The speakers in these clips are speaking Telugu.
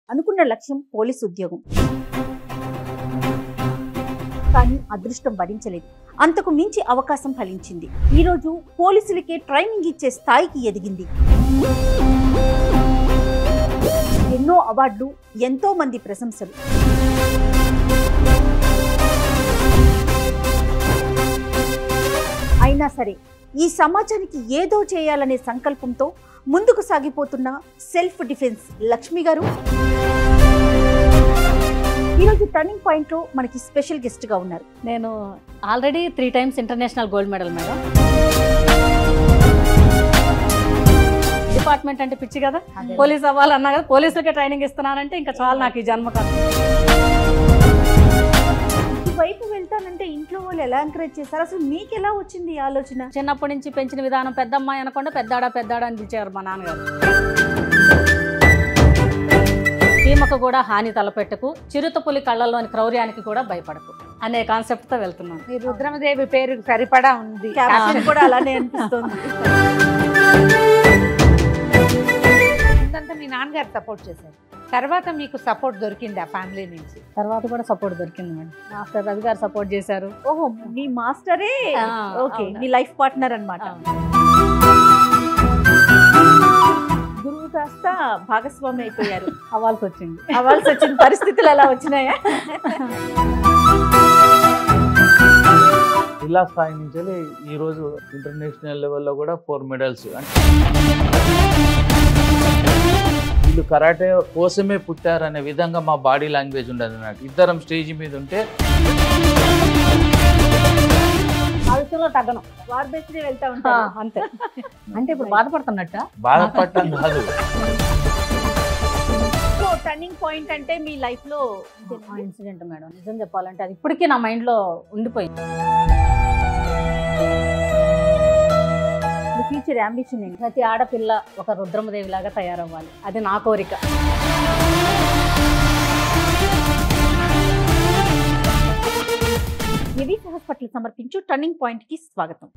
అనుకున్న లక్ష్యం పోలీస్ ఉద్యోగం కానీ అదృష్టం భరించలేదు అంతకు మించి అవకాశం ఫలించింది ఈరోజు పోలీసులకే ట్రైనింగ్ ఇచ్చే స్థాయికి ఎదిగింది ఎన్నో అవార్డులు ఎంతో మంది ప్రశంసలు అయినా సరే ఈ సమాజానికి ఏదో చేయాలనే సంకల్పంతో ముందుకు సాగిపోతున్న సెల్ఫ్ డిఫెన్స్ లక్ష్మి గారు ఈరోజు టర్నింగ్ పాయింట్ లో మనకి స్పెషల్ గెస్ట్ గా ఉన్నారు నేను already three times international gold medal madam department అంటే పిచ్చి కదా పోలీస్ అవ్వాలన్నా కదా పోలీసులకే ట్రైనింగ్ ఇస్తున్నానంటే ఇంకా చాలా నాకు ఈ జన్మ కాదు వైపు వెళ్తానంటే ఇంట్లో వాళ్ళు ఎలా ఎంకరేజ్ చేస్తారు అసలు మీకు ఎలా వచ్చింది ఈ ఆలోచన చిన్నప్పటి నుంచి పెంచిన విధానం పెద్దమ్మాయి అనకుండా పెద్దాడా పెద్దాడా అని పిలిచారు మా నాన్నగారు చీమకు కూడా హాని తలపెట్టకు చిరుత పులి కళ్ళల్లోని క్రౌర్యానికి కూడా భయపడకు అనే కాన్సెప్ట్ తో వెళ్తున్నాను ఈ రుద్రమదేవి పేరు సరిపడా ఉంది క్యాప్షన్ కూడా అలానే అనిపిస్తుంది ముందంతా మీ నాన్నగారు సపోర్ట్ చేశారు తర్వాత మీకు సపోర్ట్ దొరికింది ఆ ఫ్యామిలీ నుంచి తర్వాత కూడా సపోర్ట్ దొరికింది మేడం మాస్టర్ రవి గారు సపోర్ట్ చేశారు ఓహో మీ మాస్టరే ఆ, ఓకే అవును. మీ లైఫ్ పార్ట్నర్ అన్నమాట అవును. గురువు కాస్త భాగస్వామి అయిపోయారు అవ్వాల్సి వచ్చింది అవ్వాల్సి వచ్చిన పరిస్థితులు అలా వచ్చినాయా జిల్లా స్థాయి నుంచి ఈ రోజు ఇంటర్నేషనల్ లెవెల్లో కూడా ఫోర్ మెడల్స్ వీళ్ళు కరాటే కోసమే పుట్టారనే విధంగా మా బాడీ లాంగ్వేజ్ ఉండదు నాకు ఇద్దరం స్టేజ్ మీద ఉంటే ఆ విషయంలో తగ్గను వార్ బెస్ట్ వెళ్తా ఆ, ఉంటారు అంతే అంటే ఇప్పుడు బాధపడుతున్నట్ట బాధపడటం కాదు సో టర్నింగ్ పాయింట్ అంటే మీ లైఫ్ లో ఇన్సిడెంట్ మేడం నిజం చెప్పాలంటే అది ఇప్పటికీ నా మైండ్ లో ఉండిపోయింది ఫ్యూచర్ అంబిషన్ ఏంటి ప్రతి ఆడపిల్ల ఒక రుద్రమదేవి లాగా తయారవ్వాలి అది నా కోరిక ఎవి హాస్పిటల్ సమర్పించు టర్నింగ్ పాయింట్ కి స్వాగతం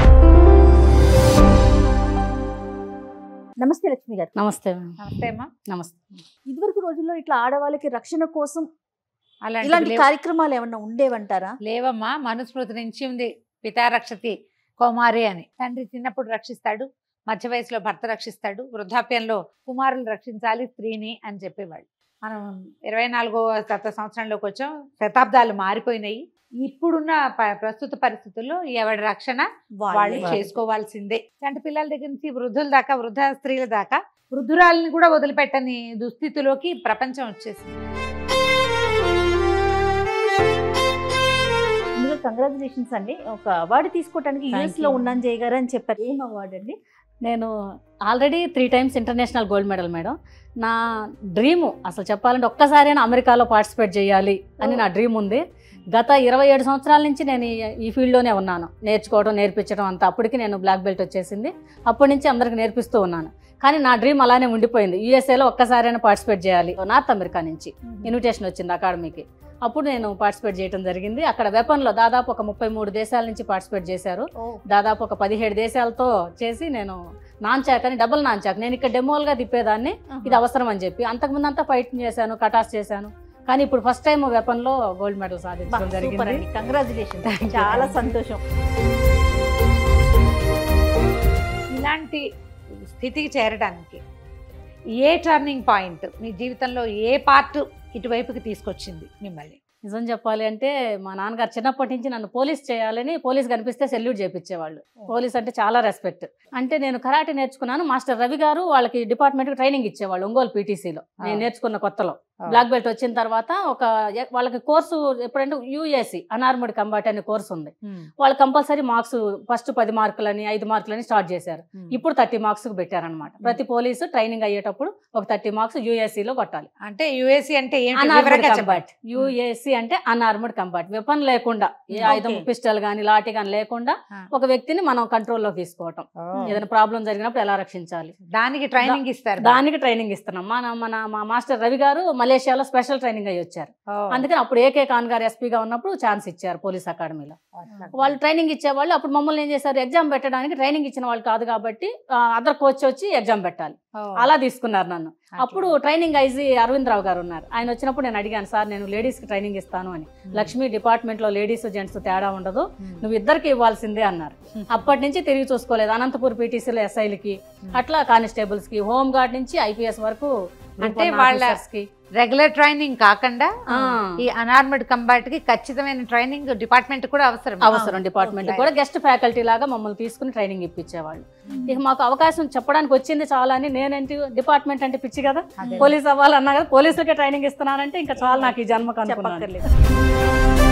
నమస్తే లక్ష్మి గారు నమస్తే మేడం. నమస్తే అమ్మా నమస్తే ఇదివరకు రోజుల్లో ఇట్లా ఆడవాళ్ళకి రక్షణ కోసం అలాంటి ఇలాంటి కార్యక్రమాలు ఏమన్నా ఉండేవంటారా లేవమ్మా మనుస్మృతి నుంచి ఉంది పితారక్షతి కౌమారి అని తండ్రి చిన్నప్పుడు రక్షిస్తాడు మధ్య వయసులో భర్త రక్షిస్తాడు వృద్ధాప్యంలో కుమారులు రక్షించాలి స్త్రీని అని చెప్పేవాళ్ళు మనం ఇరవై నాలుగో శత సంవత్సరంలోకి వచ్చాం శతాబ్దాలు మారిపోయినాయి ఇప్పుడున్న ప- ప్రస్తుత పరిస్థితుల్లో ఎవరి రక్షణ వాళ్ళు వాళ్ళే. చేసుకోవాల్సిందే చంటి పిల్లల దగ్గర నుంచి వృద్ధుల దాకా వృద్ధ స్త్రీల దాకా వృద్ధురాలని కూడా వదిలిపెట్టని దుస్థితిలోకి ప్రపంచం వచ్చేసింది ముందుగా కంగ్రాచులేషన్స్ అండి ఒక అవార్డు తీసుకోవడానికి Thank యుఎస్ లో you. ఉన్నాను జయ గారు అని చెప్పారు ఏం అవార్డు అండి నేను already three times international gold medal madam నా డ్రీము అసలు చెప్పాలంటే ఒక్కసారైనా అమెరికాలో పార్టిసిపేట్ చేయాలి అని నా డ్రీమ్ ఉంది గత ఇరవై ఏడు సంవత్సరాల నుంచి నేను ఈ- ఈ ఫీల్డ్లోనే ఉన్నాను నేర్చుకోవడం నేర్పించడం అంతా అప్పటికి నేను బ్లాక్ బెల్ట్ వచ్చేసింది అప్పటి నుంచి అందరికి నేర్పిస్తూ ఉన్నాను కానీ నా డ్రీమ్ అలానే ఉండిపోయింది యూఎస్ఏలో ఒక్కసారైనా పార్టిసిపేట్ చేయాలి నార్త్ అమెరికా నుంచి ఇన్విటేషన్ వచ్చింది అకాడమీకి అప్పుడు నేను పార్టిసిపేట్ చేయడం జరిగింది అక్కడ వెపన్లో దాదాపు ఒక ముప్పై మూడు దేశాల నుంచి పార్టిసిపేట్ చేశారు దాదాపు ఒక పదిహేడు దేశాలతో చేసి నేను నాంచాక్ అని డబుల్ నాంచాక్ నేను ఇక్కడ డెమోల్గా తిప్పేదాన్ని ఇది అవసరం అని చెప్పి అంతకుముందు అంతా ఫైట్ చేశాను కటాస్ చేశాను కానీ ఇప్పుడు ఫస్ట్ టైం వెపన్లో గోల్డ్ మెడల్ సాధించడం సూపర్ జరిగింది అండి కంగ్రాచులేషన్ Thank you. చాలా సంతోషం ఇలాంటి స్థితికి చేరడానికి ఏ టర్నింగ్ పాయింట్ మీ జీవితంలో ఏ పార్ట్ ఇటువైపుకి తీసుకొచ్చింది మిమ్మల్ని నిజం చెప్పాలి అంటే మా నాన్నగారు చిన్నప్పటి నుంచి నన్ను పోలీస్ చేయాలని పోలీస్ కనిపిస్తే సెల్యూట్ చేపించేవాళ్ళు పోలీస్ అంటే చాలా రెస్పెక్ట్ అంటే నేను కరాటే నేర్చుకున్నాను మాస్టర్ రవి గారు వాళ్ళకి డిపార్ట్మెంట్ ట్రైనింగ్ ఇచ్చేవాళ్ళు ఒంగోలు పీటీసీలో నేను నేర్చుకున్న కొత్తలో బ్లాక్ బెల్ట్ వచ్చిన తర్వాత ఒక వాళ్ళకి కోర్సు ఎప్పుడంటే యూఏసి అనార్మడ్ కంబాట్ అనే కోర్సు ఉంది వాళ్ళు కంపల్సరీ మార్క్స్ ఫస్ట్ పది మార్కులని ఐదు మార్కులని స్టార్ట్ చేశారు ఇప్పుడు థర్టీ మార్క్స్ పెట్టారనమాట ప్రతి పోలీసు ట్రైనింగ్ అయ్యేటప్పుడు ఒక థర్టీ మార్క్స్ యూఎస్సీలో కొట్టాలి అంటే యుఎస్సి అంటే ఏంటి అనార్మడ్ వివరంగా కంబాట్ చెప్పండి యుఎస్సి అంటే అన్ఆర్మడ్ కంబాట్ వెపన్ లేకుండా ఏ Okay. ఆయుధం పిస్టల్ గానీ లాఠీ గానీ లేకుండా ఆ. ఒక వ్యక్తిని మనం కంట్రోల్లో తీసుకోవటం ఏదైనా ప్రాబ్లం జరిగినప్పుడు ఎలా రక్షించాలి దానికి ట్రైనింగ్ ఇస్తారు దానికి ట్రైనింగ్ ఇస్తున్నాం మన మన మా మాస్టర్ రవి గారు మళ్ళీ మలేషియాలో స్పెషల్ ట్రైనింగ్ అయ్యి వచ్చారు ఓ, అందుకని అప్పుడు ఏకే ఖాన్ గారు ఎస్పీగా ఉన్నప్పుడు ఛాన్స్ ఇచ్చారు పోలీస్ అకాడమీలో అట్లా. వాళ్ళు ట్రైనింగ్ ఇచ్చేవాళ్ళు అప్పుడు మమ్మల్ని ఏం చేశారు ఎగ్జామ్ పెట్టడానికి ట్రైనింగ్ ఇచ్చిన వాళ్ళు కాదు కాబట్టి అదర్ కోచ్ వచ్చి ఎగ్జామ్ పెట్టాలి ఓ, అలా తీసుకున్నారు నన్ను అట్లా. అప్పుడు ట్రైనింగ్ ఐజీ అరవింద్ రావు గారు ఉన్నారు ఆయన వచ్చినప్పుడు నేను అడిగాను సార్ నేను లేడీస్ కి ట్రైనింగ్ ఇస్తాను అని ఉమ్. లక్ష్మి డిపార్ట్మెంట్ లో లేడీస్ జెంట్స్ తేడా ఉండదు ఉమ్. నువ్వు ఇద్దరికి ఇవ్వాల్సిందే అన్నారు అప్పటి నుంచి తిరిగి చూసుకోలేదు అనంతపూర్ పీటీసీలో ఎస్ఐలకి అట్లా కానిస్టేబుల్స్ కి హోమ్ గార్డ్ నుంచి ఐపీఎస్ వరకు group అంటే one వాళ్ళ- officers కి రెగ్యులర్ ట్రైనింగ్ కాకుండా ఆ, ఈ అనార్మడ్ కంబాట్ కి ఖచ్చితమైన ట్రైనింగ్ డిపార్ట్మెంట్ కూడా అవసరం అవసరం డిపార్ట్మెంట్ కూడా గెస్ట్ ఫ్యాకల్టీ లాగా మమ్మల్ని తీసుకుని ట్రైనింగ్ ఇప్పించేవాళ్ళు ఇక మాకు అవకాశం చెప్పడానికి వచ్చింది చాలా అని నేనేంటి డిపార్ట్మెంట్ అంటే పిచ్చి కదా అదే. పోలీస్ అవ్వాలన్నా కదా పోలీసులకే ట్రైనింగ్ ఇస్తున్నానంటే ఇంకా చాలా నాకు ఈ జన్మకు అనుకున్నాను చెప్పక్కర్లేదు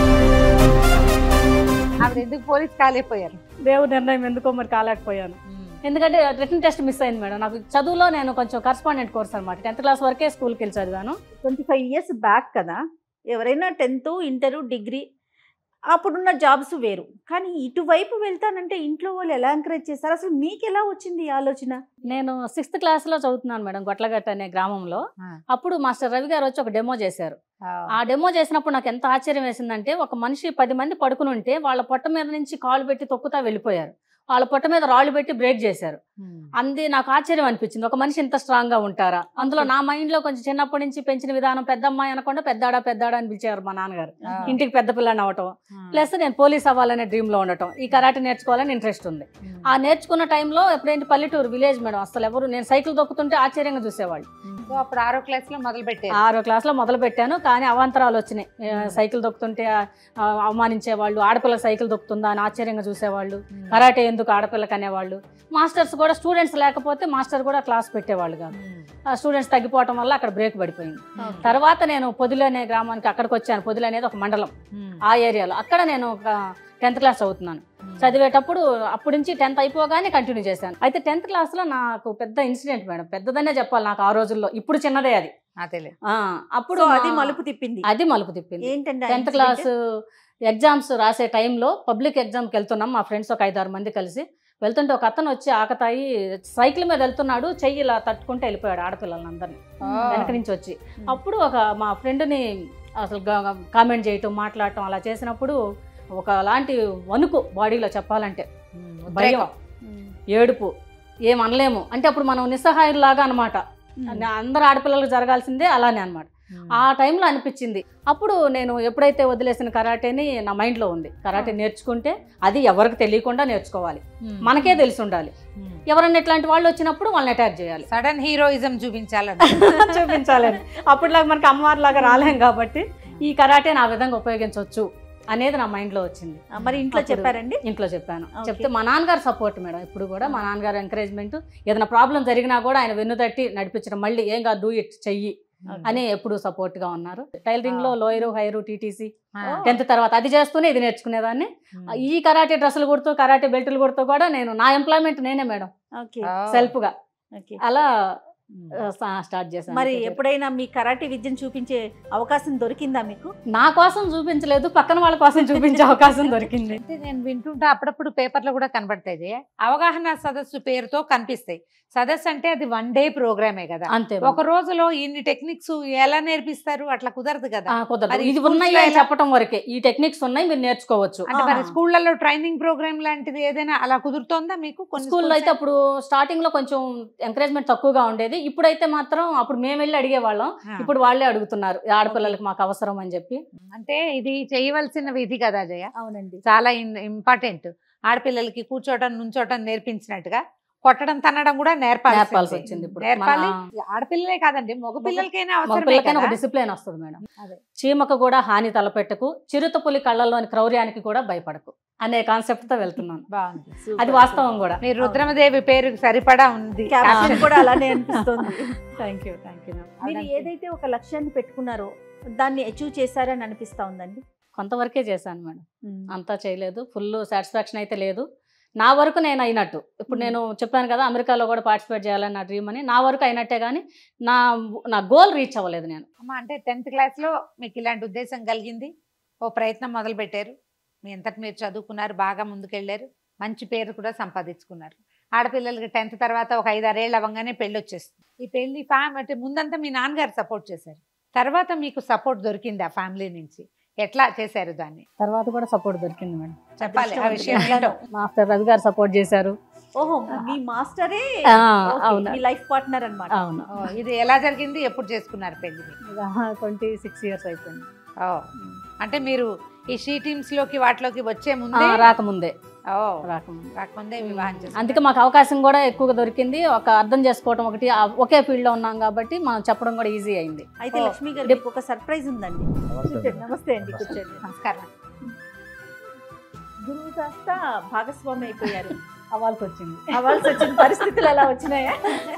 ఆవిడ ఎందుకు పోలీస్ కాలేకపోయారు దేవుడి నిర్ణయం ఎందుకో మరి కాలేకపోయాను ఎందుకంటే రిటర్న్ టెస్ట్ మిస్ అయింది మేడం నాకు చదువులో నేను కొంచెం కరస్పాండెంట్ కోర్స్ అనమాట టెన్త్ క్లాస్ వరకే స్కూల్కి వెళ్ళి చదివాను ట్వంటీ ఫైవ్ ఇయర్స్ బ్యాక్ కదా ఎవరైనా టెన్త్ ఇంటర్ డిగ్రీ అప్పుడున్న జాబ్స్ వేరు కానీ ఇటువైపు వెళ్తానంటే ఇంట్లో వాళ్ళు ఎలా ఎంకరేజ్ చేస్తారు అసలు మీకు ఎలా వచ్చింది ఈ ఆలోచన నేను సిక్స్త్ క్లాస్లో చదువుతున్నాను మేడం గొట్లగట్ట అనే గ్రామంలో ఆ. అప్పుడు మాస్టర్ రవి గారు వచ్చి ఒక డెమో చేశారు ఆ, ఆ డెమో చేసినప్పుడు నాకు ఎంత ఆశ్చర్యం వేసిందంటే ఒక మనిషి పది మంది పడుకుని ఉంటే వాళ్ళ పొట్ట మీద నుంచి కాళ్ళు పెట్టి తొక్కుతా వెళ్ళిపోయారు వాళ్ళ పొట్ట మీద రాళ్ళు పెట్టి బ్రేక్ చేశారు ఉమ్. అంది నాకు ఆశ్చర్యం అనిపించింది ఒక మనిషి ఇంత స్ట్రాంగ్ గా ఉంటారా అందులో నా మైండ్ లో కొంచెం చిన్నప్పటి నుంచి పెంచిన విధానం పెద్ద అమ్మాయి అనకుండా పెద్దాడా పెద్దాడా అని పిలిచారు మా నాన్నగారు ఆ. ఇంటికి పెద్ద పిల్లని అవటం ఉమ్. ప్లస్ నేను పోలీస్ అవ్వాలనే డ్రీమ్ లో ఉండటం ఈ కరాటే నేర్చుకోవాలని ఇంట్రెస్ట్ ఉంది ఉమ్. ఆ నేర్చుకున్న టైంలో ఎప్పుడైతే పల్లెటూరు విలేజ్ మేడం అసలు ఎవరు నేను సైకిల్ దొక్కుతుంటే ఆశ్చర్యంగా చూసేవాళ్ళు సో అప్పుడు ఆరో క్లాస్ లో మొదలు పెట్టారు ఆరో క్లాస్ లో మొదలు పెట్టాను కానీ అవాంతరాలు వచ్చినాయి ఏ, సైకిల్ దొక్కుతుంటే ఆ, అవమానించేవాళ్ళు ఆడపిల్ల సైకిల్ దొక్కుతుందా అని ఆశ్చర్యంగా చూసేవాళ్ళు ఉమ్. కరాటే ఎందుకు ఆడపిల్లకి అనేవాళ్ళు మాస్టర్స్ కూడా స్టూడెంట్స్ లేకపోతే మాస్టర్ కూడా క్లాస్ పెట్టేవాళ్ళు కాదు ఉమ్. ఆ స్టూడెంట్స్ తగ్గిపోవటం వల్ల అక్కడ బ్రేక్ పడిపోయింది ఓకే. తర్వాత నేను పొదిలి అనే గ్రామానికి అక్కడికి వచ్చాను పొదిలి అనేది ఒక మండలం ఉమ్. ఆ ఏరియాలో అక్కడ నేను ఒక టెన్త్ క్లాస్ చదువుతున్నాను ఉమ్. చదివేటప్పుడు అప్పటి నుంచి టెన్త్ అయిపోగానే కంటిన్యూ చేశాను అయితే టెన్త్ క్లాస్లో నాకు పెద్ద ఇన్సిడెంట్ మేడం పెద్దదనే చెప్పాలి నాకు ఆ రోజుల్లో ఇప్పుడు చిన్నదే అది అదేలే ఆ, అప్పుడు సో అది మా- మలుపు తిప్పింది అది మలుపు తిప్పింది ఏంటంటే ఆ టెన్త్ incident? క్లాస్ ఎగ్జామ్స్ రాసే టైంలో పబ్లిక్ ఎగ్జామ్కి వెళ్తున్నాం మా ఫ్రెండ్స్ ఒక ఐదారు మంది కలిసి వెళ్తుంటే ఒక అతను వచ్చి ఆకతాయి సైకిల్ మీద వెళ్తున్నాడు చెయ్యి ఇలా తట్టుకుంటే వెళ్ళిపోయాడు ఆడపిల్లలందరినీ అందరినీ ఓ. వెనక నుంచి వచ్చి అప్పుడు ఒక మా ఫ్రెండ్ని అసలు కామెంట్ చేయటం మాట్లాడటం అలా చేసినప్పుడు ఒకలాంటి వణుకు బాడీలో చెప్పాలంటే ఉమ్. భయం ఉమ్. ఏడుపు ఏం అనలేము అంటే అప్పుడు మనం నిస్సహాయులాగా అనమాట ఉమ్. అందరు ఆడపిల్లలకు జరగాల్సిందే అలానే అనమాట ఉమ్. ఆ టైంలో అనిపించింది అప్పుడు నేను ఎప్పుడైతే వదిలేసిన కరాటేని నా మైండ్లో ఉంది కరాటే నేర్చుకుంటే అది ఎవరికి తెలియకుండా నేర్చుకోవాలి ఉమ్. మనకే తెలిసి ఉండాలి ఉమ్. ఎవరన్నా ఇట్లాంటి వాళ్ళు వచ్చినప్పుడు వాళ్ళని అటాక్ చేయాలి సడన్ హీరోయిజం చూపించాలని చూపించాలని అప్పటిలాగా మనకి అమ్మవారిలాగా రాలేం కాబట్టి ఈ కరాటే నా విధంగా ఉపయోగించవచ్చు అనేది నా మైండ్లో వచ్చింది ఆ, మరి ఇంట్లో అప్పుడు- చెప్పారండి ఇంట్లో చెప్పాను Okay. చెప్తే మా నాన్నగారు సపోర్ట్ మేడం ఇప్పుడు కూడా మా నాన్నగారు ఎంకరేజ్మెంట్ ఏదైనా ప్రాబ్లం జరిగినా కూడా ఆయన వెన్ను తట్టి నడిపించడం మళ్ళీ ఏం కాదు డూ ఇట్ చెయ్యి అని ఎప్పుడు సపోర్ట్ గా ఉన్నారు టైలరింగ్ లో లోయరు హైరు టీటీసీ ఆ. టెన్త్ తర్వాత అది చేస్తూనే ఇది నేర్చుకునేదాన్ని ఉమ్. ఈ కరాటే డ్రెస్సులు కుడుతూ కరాటే బెల్టులు కుడుతూ కూడా నేను నా ఎంప్లాయ్మెంట్ నేనే మేడం ఓకే ఓ. సెల్ఫ్ గా ఓకే అలా ఉమ్. స్టార్ట్ చేశాను మరి ఎప్పుడైనా మీ కరాటే విద్యను చూపించే అవకాశం దొరికిందా మీకు నా కోసం చూపించలేదు పక్కన వాళ్ళ కోసం చూపించే అవకాశం దొరికింది అంటే నేను వింటుంటా అప్పుడప్పుడు పేపర్లో కూడా కనబడతాయి జయ. అవగాహన సదస్సు పేరుతో కనిపిస్తాయి సదస్సు అంటే అది వన్ డే ప్రోగ్రామే కదా అంతే ఒక రోజులో ఇన్ని టెక్నిక్స్ ఎలా నేర్పిస్తారు అట్లా కుదరదు కదా ఆ, కుదరదు అది ఇది schools ఉన్నాయి లో అని ఎలా- చెప్పడం వరకే ఈ టెక్నిక్స్ ఉన్నాయి మీరు నేర్చుకోవచ్చు అంటే మరి ఆహా. స్కూళ్ళలో ట్రైనింగ్ ప్రోగ్రామ్ లాంటిది ఏదైనా అలా కుదురుతోందా మీకు కొన్ని స్కూల్లో schools అయితే అప్పుడు స్టార్టింగ్ లో కొంచెం ఎంకరేజ్మెంట్ తక్కువగా ఉండేది ఇప్పుడైతే మాత్రం అప్పుడు మేము వెళ్ళి అడిగేవాళ్ళం ఆ. ఇప్పుడు వాళ్ళే అడుగుతున్నారు ఈ ఆడపిల్లలకి మాకు అవసరం అని చెప్పి అంటే ఇది చేయవలసిన విధి కదా జయ అవునండి చాలా ఇంపార్టెంట్ ఆడపిల్లలకి కూర్చోవటం నుంచోవటం నేర్పించినట్టుగా కొట్టడం తన్నడం కూడా నేర్పాలి నేర్పాల్సి వచ్చింది ఇప్పుడు. నేర్పాలి మన- ఆడపిల్లలే కాదండి మగ పిల్లలకైనా మా అవసరమే పిల్లలకైనా ఒక కదా డిసిప్లిన్ వస్తుంది మేడం అదే. చీమకు కూడా హాని తలపెట్టకు చిరుత పులి కళ్ళల్లోని క్రౌర్యానికి కూడా భయపడకు అనే కాన్సెప్ట్ తో వెళ్తున్నాను బాగుంది అది వాస్తవం కూడా మీరు రుద్రమదేవి పేరుకి సరిపడా ఉంది క్యాప్షన్ కూడా అలానే అనిపిస్తుంది థ్యాంక్ యూ థ్యాంక్ యూ మీరు ఏదైతే ఒక లక్ష్యాన్ని పెట్టుకున్నారో దాన్ని అచీవ్ చేశారని అనిపిస్తా ఉందండి కొంతవరకే చేశాను మేడం అంతా చేయలేదు ఫుల్ సాటిస్ఫాక్షన్ అయితే లేదు నా వరకు నేను అయినట్టు ఇప్పుడు నేను చెప్పాను కదా అమెరికాలో కూడా పార్టిసిపేట్ చేయాలని నా డ్రీమ్ అని నా వరకు అయినట్టే కానీ నా నా గోల్ రీచ్ అవ్వలేదు నేను అమ్మ అంటే టెన్త్ క్లాస్ లో మీకు ఇలాంటి ఉద్దేశం కలిగింది ఓ ప్రయత్నం మొదలు పెట్టారు మీ అంతటి మీరు చదువుకున్నారు బాగా ముందుకెళ్ళారు మంచి పేరు కూడా సంపాదించుకున్నారు ఆడపిల్లలకి టెన్త్ తర్వాత ఒక ఐదారేళ్ళు అవ్వగానే పెళ్ళి వచ్చేస్తుంది ఈ పెళ్లి ఫ్యామ్ అంటే ముందంతా మీ నాన్నగారు సపోర్ట్ చేశారు తర్వాత మీకు సపోర్ట్ దొరికింది ఆ ఫ్యామిలీ నుంచి ఎట్లా చేశారు దాన్ని తర్వాత కూడా సపోర్ట్ దొరికింది మేడం చెప్పాలి ఆ అదృష్టవంతులు. విషయం ఏంటో మాస్టర్ రవి గారు సపోర్ట్ చేశారు ఓహో మీ మాస్టరే ఆ, ఓకే, అవును మీ లైఫ్ పార్ట్నర్ అన్నమాట అవును ఓ, ఇది ఎలా జరిగింది ఎప్పుడు చేసుకున్నారు పెళ్లి ట్వంటీ సిక్స్ ఇయర్స్ అయిపోయింది ఓ అంటే మీరు ఈ షీ టీమ్స్ లోకి వాటిలోకి వచ్చే ఆ, ముందే రాకముందే ఓ రాకముందే రాకముందే వివాహం చేసుకున్నారు. అందుకే మాకు అవకాశం కూడా ఎక్కువగా దొరికింది ఒక అర్థం చేసుకోవటం ఒకటి ఆ ఒకే ఫీల్డ్ లో ఉన్నాం కాబట్టి మనం చెప్పడం కూడా ఈజీ అయింది అయితే ఓ, లక్ష్మి గారు మీకు ఒక సర్ప్రైజ్ ఉందండి నమస్తే కూర్చోండి. నమస్తే అండి కూర్చోండి నమస్కారం గురువు కాస్త భాగస్వామి అయిపోయారు అవ్వాల్సి వచ్చింది అవ్వాల్సి వచ్చిన పరిస్థితులు అలా వచ్చినాయా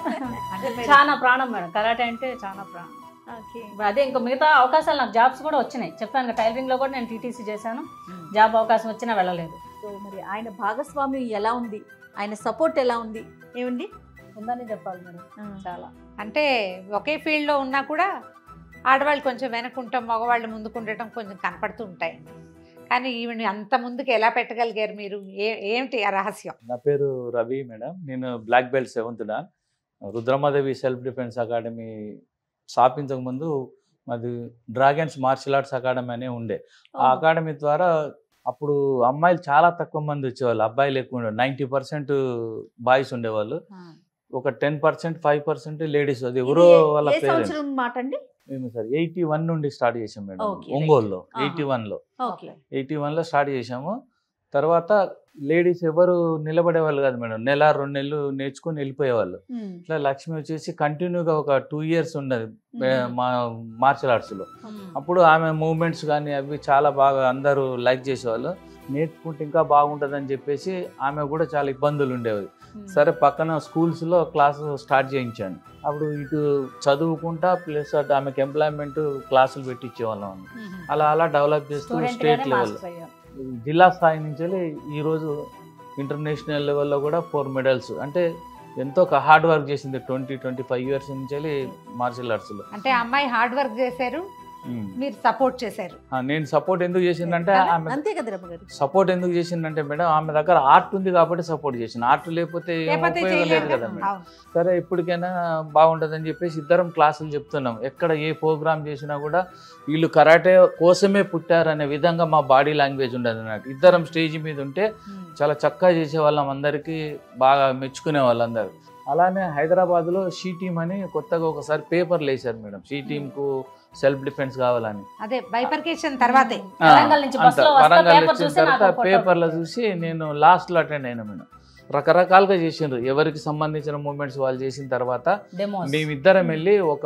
అంటే మీరు- చాలా ప్రాణం మేడం కరాటే అంటే చాలా ప్రాణం ఓకే ఇప్పుడు అదే ఇంకా మిగతా అవకాశాలు నాకు జాబ్స్ కూడా వచ్చినాయి చెప్పాను టైలరింగ్ లో కూడా నేను టీటీసీ చేశాను ఉమ్. జాబ్ అవకాశం వచ్చినా వెళ్ళలేదు సో మరి ఆయన భాగస్వామ్యం ఎలా ఉంది ఆయన సపోర్ట్ ఎలా ఉంది ఏమండి ఉందని చెప్పాలి మేడం చాలా అంటే ఒకే ఫీల్డ్ లో ఉన్నా కూడా ఆడవాళ్ళు కొంచెం వెనకుంటాం మగవాళ్ళు ముందుకుండటం కొంచెం కనపడుతూ ఉంటాయి కానీ ఈవిని అంత ముందుకు ఎలా పెట్టగలిగారు మీరు ఏ ఏమిటి ఆ రహస్యం నా పేరు రవి మేడం నేను black belt seventh dan Rudramadevi self defence academy స్థాపించక ముందు మాది డ్రాగన్స్ మార్షల్ ఆర్ట్స్ అకాడమీ అనే ఉండే ఆ అకాడమీ ద్వారా అప్పుడు అమ్మాయిలు చాలా తక్కువ మంది వచ్చేవాళ్ళు అబ్బాయిలు ఎక్కువ ఉండే నైంటీ పర్సెంట్ బాయ్స్ ఉండేవాళ్ళు ఒక ten percent five percent ladies అది ఎవరో ఇది వాళ్ళ ఏ పేరెంట్స్ సంవత్సరం మాట అండి మేము సార్ ఎయిటీ వన్ నుండి స్టార్ట్ చేసాం మేడం Okay, right. ఒంగోలులో ఆహా. ఎయిటీ వన్లో ఓకే ఎయిటీ వన్లో స్టార్ట్ చేసాము తర్వాత లేడీస్ ఎవరు నిలబడేవాళ్ళు కాదు మేడం నెల రెండు నెలలు నేర్చుకుని వెళ్ళిపోయేవాళ్ళు ఇట్లా లక్ష్మి వచ్చేసి కంటిన్యూగా ఒక టూ ఇయర్స్ ఉన్నది ఏ, మా మార్షల్ ఆర్ట్స్లో అప్పుడు ఆమె మూమెంట్స్ కానీ అవి చాలా బాగా అందరూ లైక్ చేసేవాళ్ళు నేర్చుకుంటే ఇంకా బాగుంటుందని చెప్పేసి ఆమె కూడా చాలా ఇబ్బందులు ఉండేవి సరే పక్కన స్కూల్స్లో క్లాస్ స్టార్ట్ చేయించాను అప్పుడు ఇటు చదువుకుంటా ప్లస్ అటు ఆమెకి ఎంప్లాయ్మెంట్ క్లాసులు పెట్టించేవాళ్ళం అలా అలా డెవలప్ చేస్తూ స్టూడెంట్ స్టేట్ లెవెల్ జిల్లా స్థాయి నుంచి ఈరోజు ఇంటర్నేషనల్ లెవెల్లో కూడా ఫోర్ మెడల్స్ అంటే ఎంతో హార్డ్ వర్క్ చేసింది ట్వంటీ ట్వంటీ ఫైవ్ ఇయర్స్ నుంచి మార్షల్ ఆర్ట్స్లో అంటే ఆ అమ్మాయి హార్డ్ వర్క్ చేశారు మీరు సపోర్ట్ చేశారు నేను సపోర్ట్ ఎందుకు చేసిందంటే ఆమె అంతే కదా రమ్మ గారు సపోర్ట్ ఎందుకు చేసిందంటే మేడం ఆమె దగ్గర ఆర్ట్ ఉంది కాబట్టి సపోర్ట్ చేసింది ఆర్ట్ లేకపోతే ఏం లేకపోతే ఉపయోగం లేదు చేయలేరు కదా కదా మేడం అవును. సరే ఇప్పటికైనా బాగుంటుందని చెప్పేసి ఇద్దరం క్లాసులు చెప్తున్నాం ఎక్కడ ఏ ప్రోగ్రామ్ చేసినా కూడా వీళ్ళు కరాటే కోసమే పుట్టారనే విధంగా మా బాడీ లాంగ్వేజ్ ఉండదు అన్నట్టు ఇద్దరం స్టేజ్ మీద ఉంటే ఉమ్. చాలా చక్కగా చేసే వాళ్ళం అందరికీ బాగా మెచ్చుకునే వాళ్ళందరూ అలానే హైదరాబాద్లో షీ టీమ్ అని కొత్తగా ఒకసారి పేపర్లు వేశారు మేడం షీ టీమ్కు సెల్ఫ్ డిఫెన్స్ కావాలని అదే బైపర్కేషన్ తర్వాతే ఆ, వరంగల్ నుంచి అంత బస్సులో వస్తా వరంగల్ పేపర్ వచ్చిన చూసి తర్వాత నాకు ఫోటో పేపర్లో పెట్టారు. చూసి నేను లాస్ట్లో అటెండ్ అయినా మేడం రకరకాలుగా చేసిండ్రు ఎవరికి సంబంధించిన మూమెంట్స్ వాళ్ళు చేసిన తర్వాత డెమోస్ మేమిద్దరం వెళ్ళి ఒక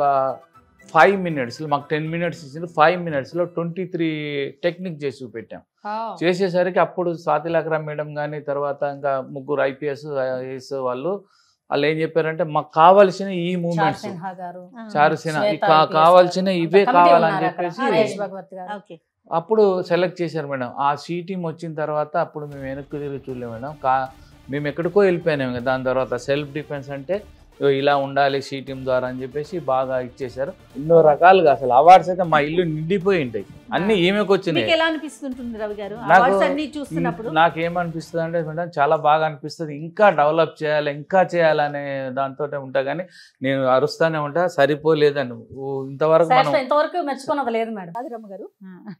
ఫైవ్ మినిట్స్ మాకు టెన్ మినిట్స్ ఇచ్చిండ్రు ఫైవ్ మినిట్స్లో ట్వంటీ త్రీ టెక్నిక్ చేసి చూపెట్టాం ఓ. చేసేసరికి అప్పుడు స్వాతిలాకరా మేడం కానీ తర్వాత ఇంకా ముగ్గురు ఐపీఎస్ ఐఏఎస్ వాళ్ళు వాళ్ళు ఏం చెప్పారంటే మాకు కావాల్సిన ఈ చార్ మూమెంట్స్ సిన్హా గారు చారుసేన శ్వేత ఇక IPS కావాల్సిన గారు. ఇవే కమిటీ కావాలని ఉన్నారు అక్కడ. చెప్పేసి మహేష్ భగవత్ గారు ఓకే అప్పుడు సెలెక్ట్ చేశారు మేడం ఆ సీ టీం వచ్చిన తర్వాత అప్పుడు మేము వెనక్కి తిరిగి చూడలేము మేడం కా మేము ఎక్కడికో వెళ్ళిపోయినాం ఇంకా దాని తర్వాత సెల్ఫ్ డిఫెన్స్ అంటే "ఇగో ఇలా ఉండాలి సీ టీం ద్వారా అని చెప్పేసి బాగా ఇచ్చేశారు ఎన్నో రకాలుగా అసలు అవార్డ్స్ అయితే మా ఇల్లు నిండిపోయి ఉంటాయి అన్ని ఈమెకు మీకు వచ్చినాయి ఎలా అనిపిస్తుంటుంది రవి గారు నాకు- అవార్డ్స్ అన్ని చూస్తున్నప్పుడు నాకేమనిపిస్తుంది అంటే మేడం చాలా బాగా అనిపిస్తుంది ఇంకా డెవలప్ చేయాలి ఇంకా చేయాలనే దాంతో ఉంటా కానీ నేను అరుస్తానే ఉంటా సరిపోలేదని ఓ ఇంతవరకు మనం శాస్త్రం ఇంతవరకు మెచ్చుకున్నది లేదు మేడం కాదు రమ్మ గారు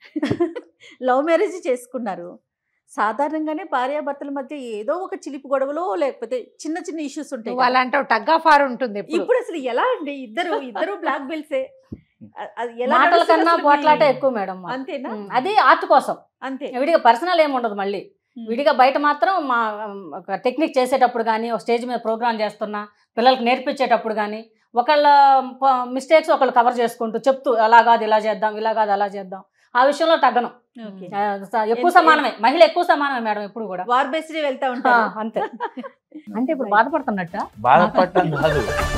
లవ్ మ్యారేజ్ చేసుకున్నారు సాధారణంగానే భార్యాభర్తల మధ్య ఏదో ఒక చిలిపి గొడవలో లేకపోతే చిన్న చిన్న ఇష్యూస్ ఉంటాయి నువ్వు కదా. అలా అంటావు టగ్ ఆఫ్ వార్ ఉంటుంది ఎప్పుడు ఇప్పుడు అసలు ఎలా అండి ఇద్దరు ఇద్దరు బ్లాక్ బెల్ట్సే అ- అది ఎలా మాటల నడుస్తుంది కన్నా అసలు మీ- పోట్లాట ఎక్కువ మేడం మాకు. అంతేనా ఉమ్, అది ఆర్ట్ కోసం అంతే విడిగా పర్సనల్ ఏమి ఉండదు మళ్ళీ ఉమ్. విడిగా బయట మాత్రం మా ఉమ్, ఒక టెక్నిక్ చేసేటప్పుడు కానీ ఒక స్టేజ్ మీద ప్రోగ్రామ్ చేస్తున్నా పిల్లలకి నేర్పించేటప్పుడు కానీ ఒకళ్ళ మిస్టేక్స్ ఒకళ్ళు కవర్ చేసుకుంటూ చెప్తూ అలా కాదు ఇలా చేద్దాం ఇలా కాదు అలా చేద్దాం ఆ విషయంలో తగ్గను ఓకే ఆ, స- ఎక్కువ ఎంత- సమానమే మహిళ ఎక్కువ సమానమే మేడం ఎప్పుడు కూడా వార్ బేస్డ్ వెళ్తా ఆ, ఉంటారు అంతే అంటే ఇప్పుడు బాధపడుతున్నట్ట బాధపడటం కాదు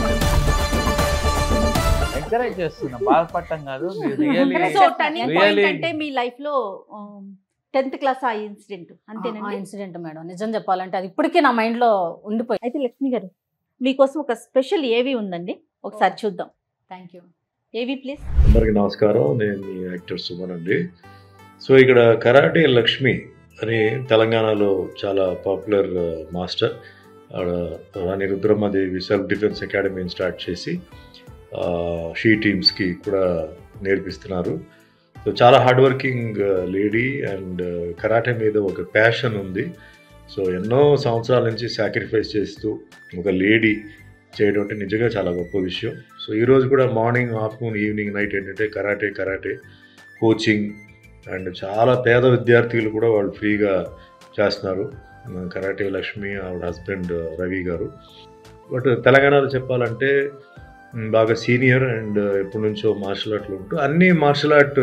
ఎంకరేజ్ చేస్తున్నా బాధపడటం కాదు really so turning point Really- అంటే మీ లైఫ్ లో టెన్త్ క్లాస్ ఆ ఇన్సిడెంట్ ఆ అంతేనండి ఇన్సిడెంట్ మేడం నిజం చెప్పాలంటే అది ఇప్పటికీ నా మైండ్ లో ఉండిపోయి అయితే లక్ష్మి గారు మీకోసం ఒక స్పెషల్ ఏవి ఉందండి ఒకసారి చూద్దాం థ్యాంక్ యూ ఏవి ప్లీజ్ అందరికి నమస్కారం నేను మీ యాక్టర్ సుమన్ అండి సో ఇక్కడ కరాటే లక్ష్మి అని తెలంగాణలో చాలా పాపులర్ మాస్టర్ ఆడ రాణి రుద్రమ్మదేవి సెల్ఫ్ డిఫెన్స్ అకాడమీని స్టార్ట్ చేసి షీ టీమ్స్కి కూడా నేర్పిస్తున్నారు సో చాలా hard working lady and karate మీద ఒక ప్యాషన్ ఉంది సో ఎన్నో సంవత్సరాల నుంచి సాక్రిఫైస్ చేస్తూ ఒక లేడీ చేయడం అంటే నిజంగా చాలా గొప్ప విషయం సో ఈరోజు కూడా మార్నింగ్ ఆఫ్టర్నూన్ ఈవినింగ్ నైట్ ఏంటంటే కరాటే కరాటే కోచింగ్ అండ్ చాలా పేద విద్యార్థులు కూడా వాళ్ళు ఫ్రీగా చేస్తున్నారు మన కరాటే లక్ష్మి ఆవిడ హస్బెండ్ రవి గారు బట్ తెలంగాణలో చెప్పాలంటే మ్, బాగా సీనియర్ అండ్ ఎప్పటి నుంచో మార్షల్ ఆర్ట్లు ఉంటూ అన్ని మార్షల్ ఆర్ట్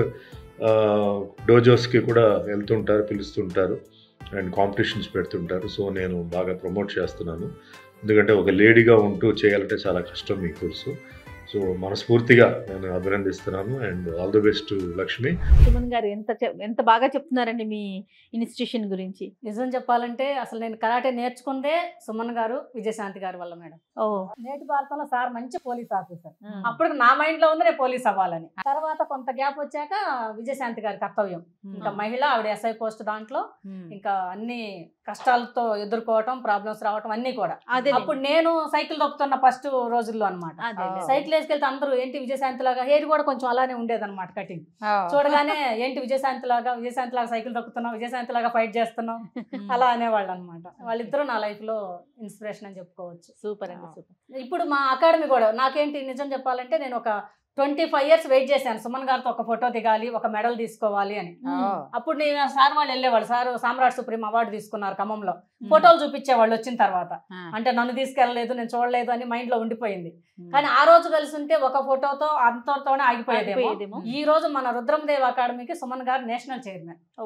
డోజోస్కి కూడా వెళ్తుంటారు పిలుస్తుంటారు అండ్ కాంపిటీషన్స్ పెడుతుంటారు సో నేను బాగా ప్రమోట్ చేస్తున్నాను ఎందుకంటే ఒక లేడీగా ఉంటూ చేయాలంటే చాలా కష్టం మీకు తెలుసు సో మనస్ఫూర్తిగా నేను అభినందిస్తున్నాను and all the best Lakshmi Suman garu ఎంత చెప్- ఎంత బాగా చెప్తున్నారండి మీ ఇన్స్టిట్యూషన్ గురించి నిజం చెప్పాలంటే అసలు నేను కరాటే నేర్చుకుందే సుమన్ గారు విజయశాంతి గారి వల్ల మేడం ఓ నేటి భారతంలో సార్ మంచి పోలీస్ ఆఫీసర్ ఆ. అప్పుడు నా మైండ్ లో ఉంది నేను పోలీస్ అవ్వాలని తర్వాత కొంత గ్యాప్ వచ్చాక విజయశాంతి గారి కర్తవ్యం ఇంకా మహిళ ఆవిడ ఎస్ఐ పోస్ట్ దాంట్లో ఇంకా అన్ని కష్టాలతో ఎదుర్కోవటం ప్రాబ్లమ్స్ రావటం అన్ని కూడా అదే అప్పుడు నేను సైకిల్ తొక్కుతున్న ఫస్ట్ రోజుల్లో అన్నమాట అదే సైకిల్ వేసుకెళ్తే అందరూ ఏంటి విజయశాంతి లాగా హెయిర్ కూడా కొంచెం అలానే ఉండేది అనమాట కటింగ్ చూడగానే ఏంటి విజయశాంతి లాగా విజయశాంతి లాగా సైకిల్ తొక్కుతున్నాం విజయశాంతి లాగా ఫైట్ చేస్తున్నాం అలా అనేవాళ్ళు అనమాట వాళ్ళిద్దరూ నా లైఫ్ లో ఇన్స్పిరేషన్ అని చెప్పుకోవచ్చు సూపర్ అండి సూపర్ ఇప్పుడు మా అకాడమీ కూడా నాకేంటి నిజం చెప్పాలంటే నేను ఒక ట్వంటీ ఫైవ్ ఇయర్స్ వెయిట్ చేశాను సుమన్ గారితో ఒక ఫోటో దిగాలి ఒక మెడల్ తీసుకోవాలి అని అప్పుడు నేను సార్ వాళ్ళు వెళ్ళేవాళ్ళు సార్ సామ్రాట్ సుప్రీం అవార్డు తీసుకున్నారు ఖమ్మంలో ఫోటోలు చూపించేవాళ్ళు వచ్చిన తర్వాత అంటే నన్ను తీసుకెళ్ళలేదు నేను చూడలేదు అని మైండ్ లో ఉండిపోయింది కానీ ఆ రోజు కలిసి ఉంటే ఒక ఫోటోతో అంతతోనే ఆగిపోయేదేమో ఆగిపోయేదేమో. ఈ రోజు మన రుద్రందేవ్ అకాడమీకి సుమన్ గారు నేషనల్ చైర్మన్ ఓ.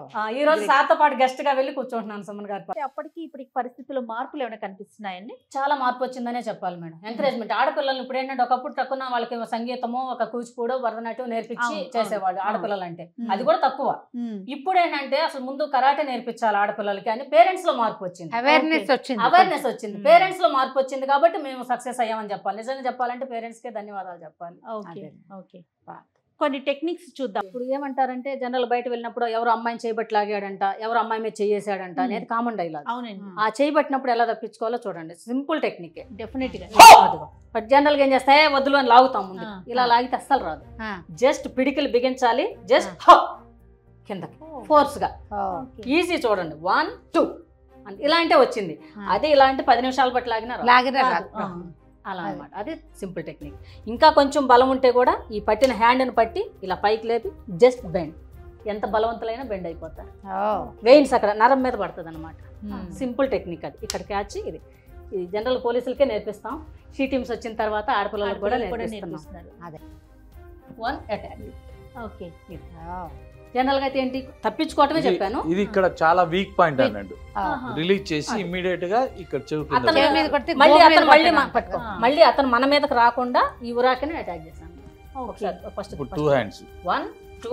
ఈ రోజు Great. సార్తో పాటు గెస్ట్ గా వెళ్ళి కూర్చుంటున్నాను సుమన్ గారి అంటే అప్పటికి ఇప్పటికి పరిస్థితుల్లో మార్పులు ఏమైనా కనిపిస్తున్నాయండి చాలా మార్పు వచ్చిందనే చెప్పాలి మేడం ఎంకరేజ్మెంట్ ఆడపిల్లలు ఇప్పుడు ఏంటంటే ఒకప్పుడు తక్కువ వాళ్ళకి సంగీతము ఒక కూచిపూడో భరతనాట్యం నేర్పించి అవును, అవును, చేసేవాళ్ళు అవును. ఆడపిల్లలు అంటే ఉమ్. అది కూడా తక్కువ ఇప్పుడు ఏంటంటే అసలు ముందు కరాటే నేర్పించాలి ఆడపిల్లలకి అని పేరెంట్స్ లో మార్పు వచ్చింది అవేర్నెస్ వచ్చింది అవేర్నెస్ వచ్చింది ఉమ్. పేరెంట్స్ లో మార్పు వచ్చింది కాబట్టి మేము సక్సెస్ అయ్యామని చెప్పాలి నిజంగా చెప్పాలంటే పేరెంట్స్ కే ధన్యవాదాలు చెప్పాలి ఓకే అదే. ఓకే కొన్ని టెక్నిక్స్ చూద్దాం ఇప్పుడు ఏమంటారంటే జనరల్ బయట వెళ్ళినప్పుడు ఎవరు అమ్మాయిని చేయబట్టి లాగాడంట ఎవరు అమ్మాయి మీద చేసాడంట ఉమ్. అనేది కామన్ డైలాగ్ అవునండి ఆ చేయబట్టినప్పుడు ఎలా తప్పించుకోవాలో చూడండి సింపుల్ టెక్నిక్ డెఫినెట్ గా బట్ జనరల్ గా ఏం చేస్తాయి వద్దులు అని లాగుతాం ముందు ఆ, ఇలా ఆ. లాగితే అస్సలు రాదు ఆ, జస్ట్ పిడికిలు బిగించాలి జస్ట్ ఆ. కిందకి ఫోర్స్ గా ఓ, ఈజీ చూడండి వన్ టూ ఇలా అంటే వచ్చింది ఆ. అదే ఇలా అంటే పది నిమిషాలు బట్టి లాగినా రాదు. లాగినా రాదు. రాదు. అలా అది. అన్నమాట అది సింపుల్ టెక్నిక్ ఇంకా కొంచెం బలం ఉంటే కూడా ఈ పట్టిన హ్యాండ్ని పట్టి ఇలా పైకి లేపి జస్ట్ బెండ్ ఎంత బలవంతులైనా బెండ్ అయిపోతారు ఓ, వెయిన్స్ అక్కడ నరం మీద పడుతుంది అనమాట ఉమ్. సింపుల్ టెక్నిక్ అది ఇక్కడ క్యాచ్ ఇది ఇది జనరల్ పోలీసులకే నేర్పిస్తాం షీ టీమ్స్ వచ్చిన తర్వాత ఆడపిల్లలకు కూడా ఆడపిల్లలకు కూడా నేర్పిస్తున్నాం నేర్పిస్తున్నారు one attack okay oh, general గా అయితే ఏంటి తప్పించుకోవటమే ఇది- చెప్పాను ఇది ఇక్కడ చాలా వీక్ పాయింట్ Weak. అన్నట్టు ఓ. ఆహా. రిలీజ్ చేసి అది. ఇమ్మీడియట్ గా ఇక్కడ చెవు కింద అతను చెవి పడాలి. మీద కొడితే మళ్ళీ గోపు మీద అతను మళ్ళీ కొట్టినా మన- పట్టుకో. ఆ. మళ్ళీ అతను మన మీదకి రాకుండా ఈ ఉరాకనే అటాక్ చేశాను ఓకే ఒకసారి ఫస్ట్ ఇప్పుడు two hands one two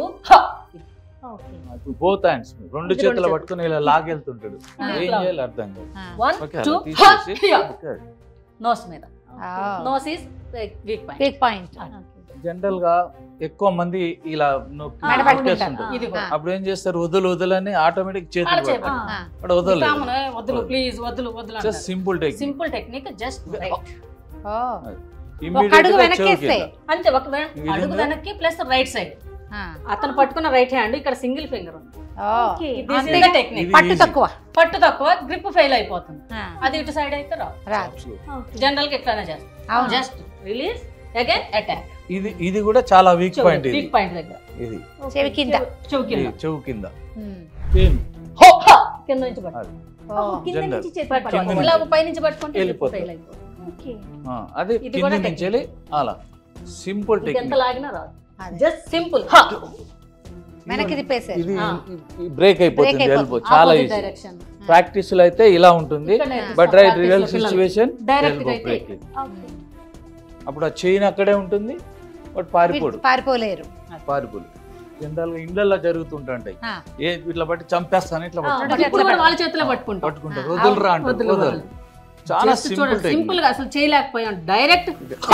okay ఇప్పుడు బోత్ హ్యాండ్స్ రెండు ఇది రెండు చేతులు చేతులు. పట్టుకుని ఇలా లాగెళ్తుంటాడు ఆ. ఏం ఇట్లా. చేయాలి అర్థం కాదు ఆ, వన్ ఓకే టూ అలా తీసేసి ఓకే. నోస్ మీద ఓ. Nose is weak point weak point general గా ఎక్కువ మంది ఇలా నొక్కి మెడ పట్టుకుంటారు. నొక్కేస్తుంటారు. ఇది కూడా. అప్పుడు ఏం చేస్తారు వదులు వదలని ఆటోమేటిక్ అలా చేతులు చేయబడి. పడతాయి. ఆ, అక్కడ వదలలేదు కామన్ వద్దులు ప్లీజ్ వద్దులు వద్దులు just simple technique simple technique just right ఓ, ఇమ్మీడియట్ అడుగు గా చెవు వెనక్కేస్తే. కింద. అంతే ఒక వే- ఇది అడుగు ఉందా? వెనక్కి ప్లస్ రైట్ సైడ్ ఆ, అతను పట్టుకున్న రైట్ హ్యాండ్ ఇక్కడ సింగిల్ ఫింగర్ ఉంది ఓ. ఓకే అంతేగా? టెక్నిక్ ఇది పట్టు easy. తక్కువ పట్టు తక్కువ గ్రిప్ ఫెయిల్ అయిపోతుంది ఆ, అది ఇటు సైడ్ అయితే రాదు రాదు ఓకే జనరల్ గా ఎట్లానే చేస్తాం అవును జస్ట్ రిలీజ్ అగైన్ అటాక్ ఇది ఇది కూడా చాలా వీక్ పాయింట్ ఇది వీక్ పాయింట్ దగ్గర ఇది చెవి కింద చెవు కింద ఇది చెవు కింద ఉమ్. Same. హో! హా! కింద నుంచి పట్టు అది. ఓ, కింద General. నుంచి చేతి పట్టుకోవాలి. కింద పట్టుకోవాలి. ఇలా పైనుంచి పట్టుకుంటే వెళ్ళిపోతుంది. ఫెయిల్ అయిపోతుంది ఓకే ఆ, అదే ఇది కింద కూడా నుంచి వెళ్ళి అలా సింపుల్ ఇది ఎంత టెక్నిక్ లాగినా రాదు అదే. జస్ట్ సింపుల్ వెనక్కి తిప్పేసారు ఇది ఆ. బ్రేక్ అయిపోతుంది అయిపోతుంది. ఎల్బో చాలా ఈజీ డైరెక్షన్ ప్రాక్టీస్ లో అయితే ఇలా ఉంటుంది but right real situation direct గా అయితే బ్రేక్ ఓకే అప్పుడు ఆ చైన్ అక్కడే ఉంటుంది బట్ పారిపోడు పారిపోలేరు పారిపోడు జనరల్ గా ఇండ్లలో జరుగుతుంటాయి ఆ. ఏ ఇట్లా బట్టి చంపేస్తాను ఇట్లా ఆ, పట్టుకుంటారు. but ఇప్పుడు కూడా వాళ్ళ చేతిలో పట్టుకుంటాం పట్టుకుంటారు ఆ, వదులురా అంటే వదులు, వదలు వదలు. చాలా Just సింపుల్ చూడండి సింపుల్ టెక్నిక్ గా అసలు చేయలేకపోయాం direct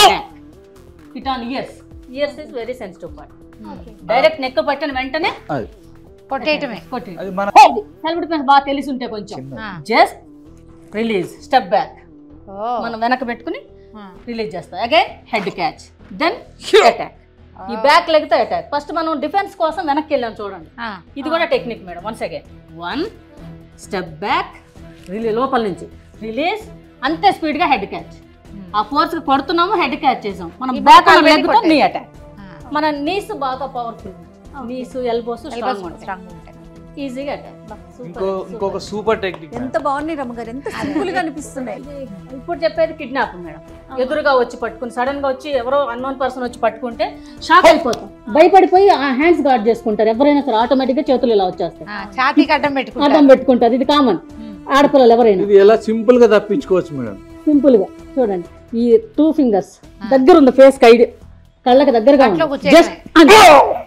it on ears ears is very sensitive part okay direct neck పట్టిన వెంటనే అది కొట్టేయటమే కొట్టి అది మన సెల్ఫ్ డిఫెన్స్ బాగా తెలిసి ఉంటే కొంచెం చిన్న ఆ, జస్ట్ రిలీజ్ స్టెప్ బ్యాక్ ఓ, మనం వెనక పెట్టుకుని ఆ, రిలీజ్ చేస్తాం again head catch then attack ఈ బ్యాక్ లెగ్ తో అటాక్ ఫస్ట్ మనం డిఫెన్స్ కోసం వెనక్కి వెళ్ళాం చూడండి ఆ, ఇది కూడా technique madam once again one step back రిలీ లోపల నుంచి రిలీజ్ అంతే స్పీడ్ గా హెడ్ క్యాచ్ ఉమ్. ఆ ఫోర్స్ కి కొడుతున్నాము హెడ్ క్యాచ్ చేసాం మనం ఈ బ్యాక్ మోకాలు లెగ్ తో కొట్టేది. నీ అటాక్ ఆ, మన నీస్ బాగా powerful knees elbows elbows strong ఉంటాయి strong ఉంటాయి. ఈజీగా అటాక్ ఇంకో ఇంకొక సూపర్ టెక్నిక్ ఎంత బాగున్నాయి రమ్మగారు ఎంత సింపుల్ గా అనిపిస్తున్నాయి ఇప్పుడు చెప్పేది కిడ్నాప్ మేడం ఎదురుగా వచ్చి పట్టుకుని సడన్ గా వచ్చి ఎవరో అన్నోన్ పర్సన్ వచ్చి పట్టుకుంటే షాక్ అయిపోతాం భయపడిపోయి ఆ హ్యాండ్స్ గార్డ్ చేసుకుంటారు ఎవరైనా సరే ఆటోమేటిక్ గా చేతులు ఇలా వచ్చేస్తాయి ఆ, ఛాతీకి అడ్డం అడ్డం పెట్టుకుంటారు పెట్టుకుంటారు ఇది కామన్ ఉమ్. ఆడపిల్లలు ఎవరైనా ఇది ఎలా సింపుల్ గా తప్పించుకోవచ్చు మేడం సింపుల్ గా చూడండి ఈ టూ ఫింగర్స్ దగ్గర ఉంది ఫేస్ కైడ్ కళ్ళకి దగ్గరగా కంట్లో ఉంది కూర్చోడమే. జస్ట్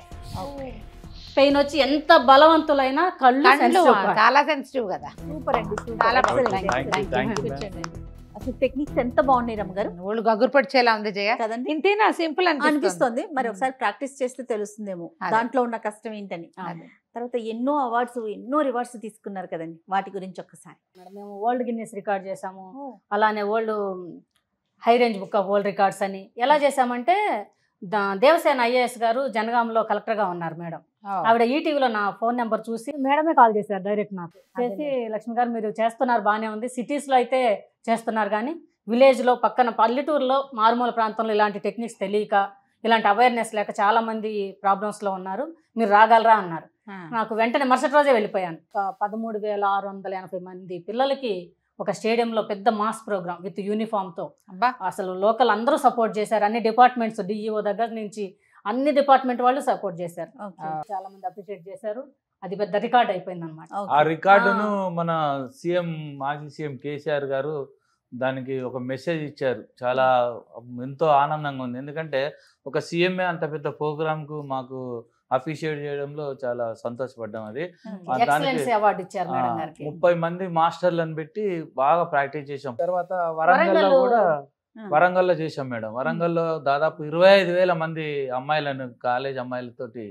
పెయిన్ వచ్చి ఎంత బలవంతులైనా కళ్ళు కళ్ళు sensitive ఆ, కాదు. చాలా సెన్సిటివ్ కదా సూపర్ అండి చాలా సూపర్ బాగుంది. Thank you, thank you, కూర్చోండి. అసలు టెక్నిక్స్ ఎంత బాగున్నాయి రమ్మగారు ఒళ్ళు గగ్గురు పడిచేలా ఉంది జయ కదండి ఇంతేనా సింపుల్ అనిపిస్తుంది అనిపిస్తుంది మరి ఒకసారి ప్రాక్టీస్ చేస్తే తెలుస్తుందేమో అదే. దాంట్లో ఉన్న కష్టం ఏంటని అదే. తర్వాత ఎన్నో అవార్డ్స్ ఎన్నో రివార్డ్స్ తీసుకున్నారు కదండి వాటి గురించి ఒక్కసారి మేడం, మేము వరల్డ్ గిన్నెస్ రికార్డ్ చేసాము అలానే world high range book of world records అని ఎలా చేసామంటే దా- దేవసేన ఐఏఎస్ గారు జనగాంలో కలెక్టర్గా ఉన్నారు మేడం ఓ. ఆవిడ ఈటీవీలో నా ఫోన్ నెంబర్ చూసి మేడమే కాల్ చేశారు డైరెక్ట్ నాకు చేసి లక్ష్మి గారు మీరు చేస్తున్నారు బాగానే ఉంది సిటీస్లో అయితే చేస్తున్నారు కానీ విలేజ్లో పక్కన పల్లెటూరులో మారుమూల ప్రాంతంలో ఇలాంటి టెక్నిక్స్ తెలియక ఇలాంటి అవేర్నెస్ లేక చాలా మంది ప్రాబ్లమ్స్లో ఉన్నారు మీరు రాగలరా అన్నారు ఆ. నాకు వెంటనే మరుసటి రోజే వెళ్ళిపోయాను ఒక పదమూడు వేల ఆరు వందల ఎనభై మంది పిల్లలకి ఒక స్టేడియంలో పెద్ద మాస్ ప్రోగ్రామ్ విత్ యూనిఫామ్తో అబ్బా అసలు లోకల్ అందరూ సపోర్ట్ చేశారు అన్ని డిపార్ట్మెంట్స్ డిఈఓ దగ్గర నుంచి అన్ని డిపార్ట్మెంట్ వాళ్ళు సపోర్ట్ చేశారు ఓకే చాలా మంది అప్రిషియేట్ చేశారు అది పెద్ద రికార్డ్ అయిపోయింది అనమాట ఆ రికార్డును మన సీఎం మాజీ సీఎం కేసీఆర్ గారు దానికి ఒక మెసేజ్ ఇచ్చారు చాలా ఎంతో ఆనందంగా ఉంది ఎందుకంటే ఒక సీఎంఏ అంత పెద్ద ప్రోగ్రామ్ కు మాకు అప్రిషియేట్ చేయడంలో చాలా సంతోషపడ్డాం అది ఆ, దానికి- ఎక్సలెన్సీ అవార్డు ఇచ్చారు మేడం ఆ, గారికి ముప్పై మంది మాస్టర్లను పెట్టి బాగా ప్రాక్టీస్ చేసాం తర్వాత వరంగల్లో వరంగల్లో- కూడా ఆ. వరంగల్లో చేసాం మేడం వరంగల్లో దాదాపు ఇరవై ఐదు వేల మంది అమ్మాయిలను కాలేజ్ అమ్మాయిలతోటి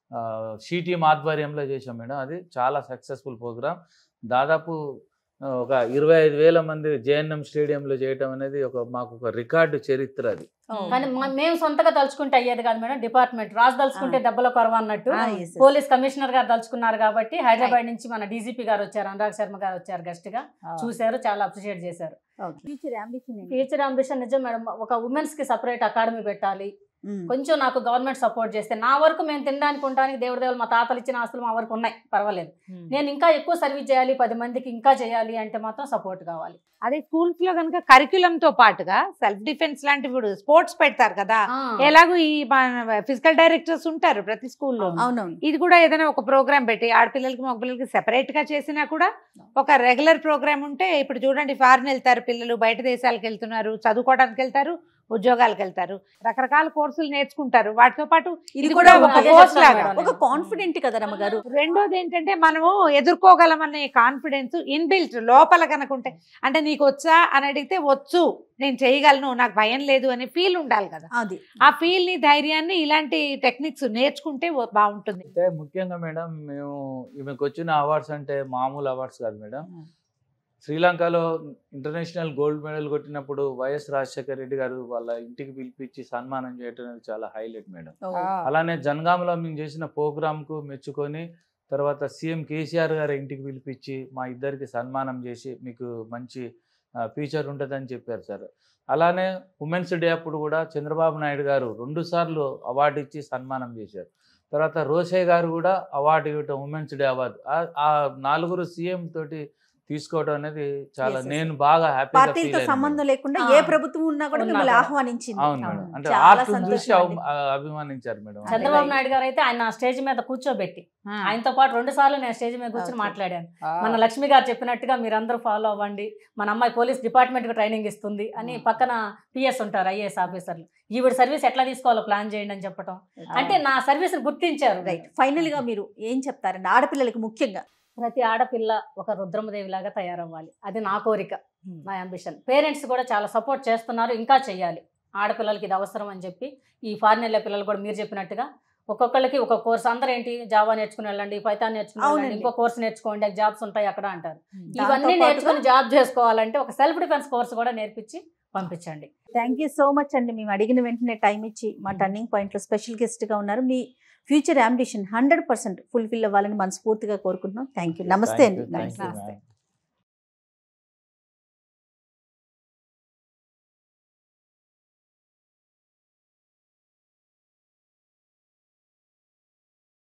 షీ టీమ్ ఆధ్వర్యంలో చేసాం మేడం అది చాలా సక్సెస్ఫుల్ ప్రోగ్రామ్ దాదాపు ఆ, ఒక ఇరవై ఐదు వేల మంది జేఎన్ఎం స్టేడియంలో చేయటం అనేది ఒక మాకు ఒక రికార్డు చరిత్ర అది కానీ మ- మేము సొంతగా తలుచుకుంటే అయ్యేది కాదు మేడం డిపార్ట్మెంట్ రాజు తలుచుకుంటే దెబ్బల కొరవ అన్నట్టు ఆ, yes, yes. పోలీస్ కమిషనర్ గారు తలుచుకున్నారు కాబట్టి హైదరాబాద్ నుంచి మన డీజీపీ గారు వచ్చారు అనురాగ్ శర్మ గారు వచ్చారు గెస్ట్ గా చూశారు చాలా అప్రిషియేట్ చేశారు ఫ్యూచర్ అంబిషన్ ఫ్యూచర్ అంబిషన్ నిజం మేడం ఒక ఉమెన్స్ కి సపరేట్ అకాడమీ పెట్టాలి కొంచెం నాకు గవర్నమెంట్ సపోర్ట్ చేస్తే నా వరకు మేము తినడానికి ఉండడానికి దేవుడి దేవుడు మా తాతలు ఇచ్చిన ఆస్తులు మా వరకు ఉన్నాయి పర్వాలేదు నేను ఇంకా ఎక్కువ సర్వీస్ చేయాలి పది మందికి ఇంకా చేయాలి అంటే మాత్రం సపోర్ట్ కావాలి అదే స్కూల్స్ లో కనుక కరిక్యులం తో పాటుగా సెల్ఫ్ డిఫెన్స్ లాంటి ఇప్పుడు స్పోర్ట్స్ పెడతారు కదా ఎలాగో ఈ ఫిజికల్ డైరెక్టర్స్ ఉంటారు ప్రతి స్కూల్లో అవునవును ఇది కూడా ఏదైనా ఒక ప్రోగ్రామ్ పెట్టి ఆడపిల్లలకి మగపిల్లలకి సెపరేట్ గా చేసినా కూడా ఒక రెగ్యులర్ ప్రోగ్రామ్ ఉంటే ఇప్పుడు చూడండి ఫారిన్ వెళ్తారు పిల్లలు బయట దేశాలకు వెళ్తున్నారు చదువుకోవడానికి వెళ్తారు ఉద్యోగాలకు వెళ్తారు రకరకాల కోర్సులు నేర్చుకుంటారు వాటితో పాటు ఇది ఇది కూడా కూడా ఒక ఒక అదే కోర్స్ చెప్తాను లాగా మేడం. ఒక కాన్ఫిడెంట్ కదా రమ్మగారు రెండోది ఏంటంటే మనము ఎదుర్కోగలమనే కాన్ఫిడెన్స్ ఇన్బిల్ట్ లోపల కనుకుంటే అంటే నీకు వచ్చా అని అడిగితే వచ్చు నేను చేయగలను నాకు భయం లేదు అనే ఫీల్ ఉండాలి కదా అది ఆ ఫీల్ ని ధైర్యాన్ని ఇలాంటి టెక్నిక్స్ నేర్చుకుంటే ఓ- బాగుంటుంది అయితే ముఖ్యంగా మేడం మేము ఈమెకు వచ్చిన అవార్డ్స్ అంటే మామూలు అవార్డ్స్ కాదు మేడం శ్రీలంకలో ఇంటర్నేషనల్ గోల్డ్ మెడల్ కొట్టినప్పుడు వైఎస్ రాజశేఖర రెడ్డి గారు వాళ్ళ ఇంటికి పిలిపించి సన్మానం చేయటం అనేది చాలా హైలైట్ మేడం ఓ. అలానే జనగాంలో మేము చేసిన ప్రోగ్రామ్కు మెచ్చుకొని తర్వాత సీఎం కేసీఆర్ గారి ఇంటికి పిలిపించి మా ఇద్దరికి సన్మానం చేసి మీకు మంచి ఫ్యూచర్ ఉంటుందని చెప్పారు సార్ అలానే ఉమెన్స్ డే అప్పుడు కూడా చంద్రబాబు నాయుడు గారు రెండు సార్లు అవార్డు ఇచ్చి సన్మానం చేశారు తర్వాత రోషే గారు కూడా అవార్డు ఇవ్వటం ఉమెన్స్ డే అవార్డు ఆ- ఆ నలుగురు సీఎం తోటి తీసుకోవడం అనేది చాలా Yes, yes, నేను బాగా హ్యాపీగా పార్టీలతో సంబంధం లేకుండా ఏ ఆ. ప్రభుత్వం ఉన్నా కూడా ఉన్నా మిమ్మల్ని కూడా. ఆహ్వానించింది అవును మేడం అవును. అంటే చాలా ఆర్ట్ చూసి సంతోషం అవ- అండి. ఆ- అభిమానించారు మేడం చంద్రబాబు right. నాయుడు గారు అయితే ఆయన స్టేజ్ మీద కూర్చోబెట్టి ఆ. ఆయనతో పాటు రెండు సార్లు నేను స్టేజ్ మీద కూర్చొని Okay. మాట్లాడాను ఆ. మన లక్ష్మి గారు చెప్పినట్టుగా మీరందరూ ఫాలో అవ్వండి మన అమ్మాయి పోలీస్ డిపార్ట్మెంట్ కి ట్రైనింగ్ ఇస్తుంది అని Hmm. పక్కన పిఎస్ ఉంటారు ఐఏఎస్ ఆఫీసర్లు ఈవిడ సర్వీస్ ఎట్లా తీసుకోవాలో ప్లాన్ చేయండి అని చెప్పటం అంటే నా సర్వీస్ గుర్తించారు రైట్ ఫైనల్ గా మీరు ఏం చెప్తారండి ఆడపిల్లలకి ముఖ్యంగా ప్రతి ఆడపిల్ల ఒక రుద్రమదేవి లాగా తయారవ్వాలి అది నా కోరిక నా అంబిషన్ పేరెంట్స్ కూడా చాలా సపోర్ట్ చేస్తున్నారు ఇంకా చెయ్యాలి ఆడపిల్లలకి ఇది అవసరం అని చెప్పి ఈ ఫారిన్ వెళ్ళే పిల్లలు కూడా మీరు చెప్పినట్టుగా ఒక్కొక్కళ్ళకి ఒక కోర్స్ అందరూ ఏంటి జావా నేర్చుకుని వెళ్ళండి పైథాన్ నేర్చుకుని వెళ్ళండి అవునండి. ఇంకో కోర్స్ నేర్చుకోండి జాబ్స్ ఉంటాయి అక్కడ అంటారు దాంతో ఇవన్నీ పాటుగా- నేర్చుకుని జాబ్ చేసుకోవాలంటే ఒక సెల్ఫ్ డిఫెన్స్ కోర్స్ కూడా నేర్పించి పంపించండి థ్యాంక్ యూ సో మచ్ అండి మేము అడిగిన వెంటనే టైం ఇచ్చి మా టర్నింగ్ పాయింట్లో స్పెషల్ గెస్ట్గా ఉన్నారు మీ future ambition hundred percent fulfil అవ్వాలని మనస్ఫూర్తిగా కోరుకుంటున్నాం థ్యాంక్ యూ నమస్తే అండి Thank you, thank you, నమస్తే ma'am.